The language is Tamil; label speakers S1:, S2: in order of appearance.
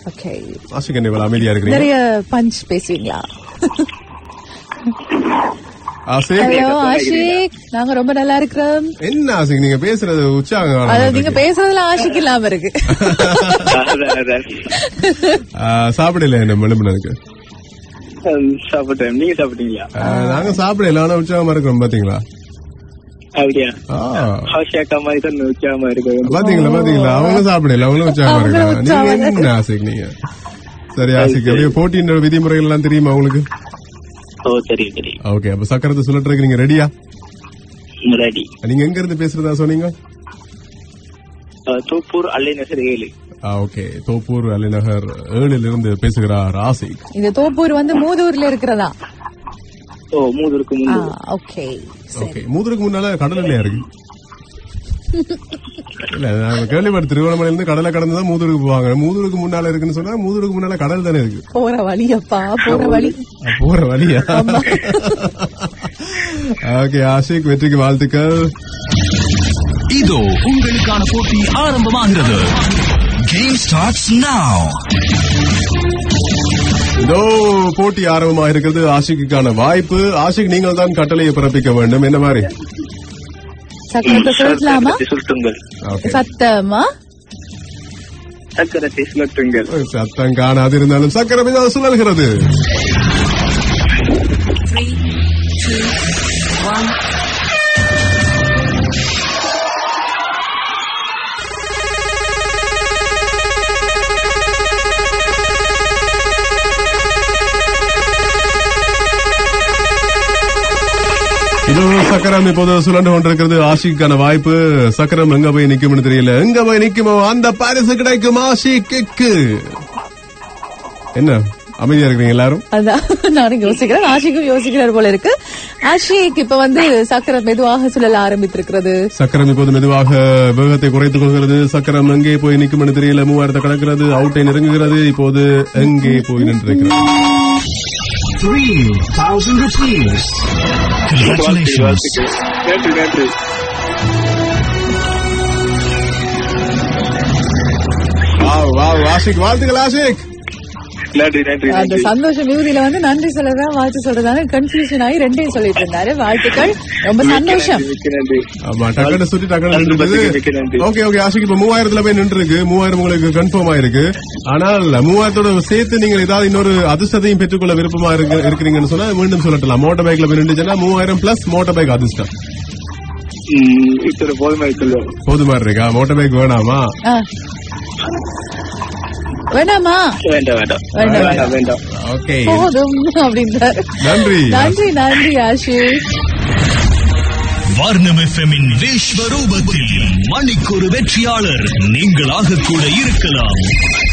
S1: ஓகே
S2: ஆஷிக் என்ன இவ்வளவு அமைதியா இருக்கிறீங்க
S1: நிறைய பஞ்ச் பேசுவீங்களா
S2: ஆசிக்
S1: ஹலோ ஆஷிக் நாங்க ரொம்ப நல்லா இருக்கிறோம்
S2: என்ன ஆசிக் நீங்க பேசுறது உற்சாகம்
S1: அதாவது நீங்க பேசுறதுல ஆஷிக் இல்லாம இருக்கு
S3: அதான், அதான்.
S2: ஆ, சாப்பிடல என்ன மெலுமினதுக்கு
S3: ஹம், சாப்பிட்டேன் நீங்க சாப்பிட்டீங்களா
S2: நாங்க சாப்பிடல ஆனா உற்சாகமா இருக்கிறோம் பாத்தீங்களா
S3: அப்படியா
S2: ஆ,
S3: ஹாஷியாக்கா மாதிரி தான் உச்சாம இருக்கு
S2: பாத்தீங்களா பாத்தீங்களா அவங்களும் சாப்பிடல அவங்களும் உற்சாகமா
S1: அவங்களும்
S2: இருக்காங்க நீங்க
S1: உற்சாகமா
S2: என்ன ஆசிக் நீங்க சரி ஆசிக் அப்படியே போட்டியின் விதிமுறைகள் எல்லாம் தெரியுமா உங்களுக்கு
S3: ஓ தெரியும் தெரியும்
S2: ஓகே அப்ப சக்கரத்தை சுழட்டுறதுக்கு நீங்க ரெடியா
S3: ரெடி
S2: நீங்க எங்க இருந்து பேசுறதா சொன்னீங்க
S3: தூப்பூர் அல்லைநகர் ஏழு
S2: ஓகே தோப்பூர் அலிநகர் ஏழில் இருந்து பேசுகிறார் ஆசிக்
S1: இந்த தோப்பூர் வந்து மூதூர்ல இருக்கிறதா
S3: ஓ மூதூருக்கு
S1: ஆ,
S3: முன்பு
S1: ஓகே
S2: ஓகே மூதுருக்கு முன்னால கடல் இல்லையா இருக்கு இல்ல நான் கேள்விப்பட்ட திருவண்ணாமலையில இருந்து கடலை கடந்து தான் மூதூருக்கு போவாங்க மூதூருக்கு முன்னால இருக்குன்னு சொன்னா மூதூருக்கு முன்னால கடல் தானே இருக்கு
S1: போற வழியப்பா போற வழி
S2: அஹ் போற வழியா ஓகே ஆஷிக் வெற்றிக்கு வாழ்த்துக்கள்
S4: இதோ உங்களுக்கான போட்டி ஆரம்பமாகிறது கேம் ஸ்டார்ட்ஸ் now
S2: இதோ போட்டி ஆரம்பமாக இருக்கிறது ஆஷிக்குக்கான வாய்ப்பு ஆஷிக் நீங்கள் தான் கட்டளையை பிறப்பிக்க வேண்டும் என்ன மாதிரி
S1: சக்கரத்தை சுழட்டலாமா
S3: சக்கரத்தை சுட்டுங்கள்
S2: ஓகே
S1: சத்தமா
S3: சக்கரத்தை சுழட்டுங்கள்
S2: சத்தம் காணாது இருந்தாலும் சக்கரம் இதாக சுழல்கிறது இதோ சக்கரம் இப்போது சுழண்டு கொண்டிருக்கிறது ஆஷிக்கான வாய்ப்பு சக்கரம் எங்க போய் நிக்கும்னு தெரியல எங்க போய் நிக்குமோ அந்த பரிசு கிடைக்கும் ஆஷிக்கு என்ன அமைதியா இருக்கிறீங்க எல்லாரும்
S1: அதான் நானும் யோசிக்கிறேன் ஆஷிக்கும் யோசிக்கிறார் போல இருக்கு ஆஷிக் இப்ப வந்து சக்கரம் மெதுவாக சுழல ஆரம்பித்திருக்கிறது
S2: சக்கரம் இப்போது மெதுவாக வேகத்தை குறைத்துக் கொள்கிறது சக்கரம் எங்கே போய் நிக்கும்னு தெரியல மூவாயிரத்தை கடக்கிறது அவுட்டை நெருங்குகிறது இப்போது எங்கே போய் நின்றிருக்கிறது
S4: 3000 rupees. Congratulations.
S3: நன்றி நன்றி
S2: வாவ், வாவ், ஆஷிக் வாழ்த்துக்கள் ஆஷிக்
S3: நன்றி நன்றி
S1: அந்த
S3: நன்றி
S1: சந்தோஷ மிகுதியில வந்து நன்றி சொல்லறதா வாழ்த்து சொல்றதான கன்ஃபியூஷன் ஆகி ரெண்டையும் சொல்லிட்டு இருந்தாரு வாழ்த்துக்கள் ரொம்ப சந்தோஷம்
S3: மிக்க நன்றி
S2: ஆமா டக்குனு சுத்தி டக்குனு
S3: நன்றி,
S2: நின்றுது
S3: மிக்க நன்றி.
S2: ஓகே ஓகே ஆஷிக் இப்ப மூவாயிரத்துல போய் நின்று இருக்கு மூவாயிரம் உங்களுக்கு கன்ஃபார்ம் ஆயிருக்கு ஆனால் மூவாயிரத்தோட சேர்த்து நீங்கள் ஏதாவது இன்னொரு அதிர்ஷ்டத்தையும் பெற்றுக்கொள்ள விருப்பமா இருக்கு இருக்கிறீங்கன்னு சொன்னா மீண்டும் சொல்லட்டலாம் மோட்டார் பைக்ல போய் நின்றுச்சுன்னா மூவாயிரம் பிளஸ் மோட்டார் பைக் அதிர்ஷ்டம்
S3: ம், இத்தனை போதுமா இருக்குல்ல
S2: போதுமா இருக்கா மோட்டார் பைக் வேணாமா
S1: ஆ. வேணாமா
S3: வேண்டாம் வேண்டாம்
S1: வேண்டாம்,
S3: வேண்டாம் வேண்டாம்
S2: ஓகே
S1: போதும் அப்படின்றாரு
S2: நன்றி
S1: நன்றி நன்றி ஆஷிக்
S4: வர்ணம் எஃப்எம்மின் விஸ்வரூபத்தில் மணிக்கொரு வெற்றியாளர் நீங்களாக கூட இருக்கலாம்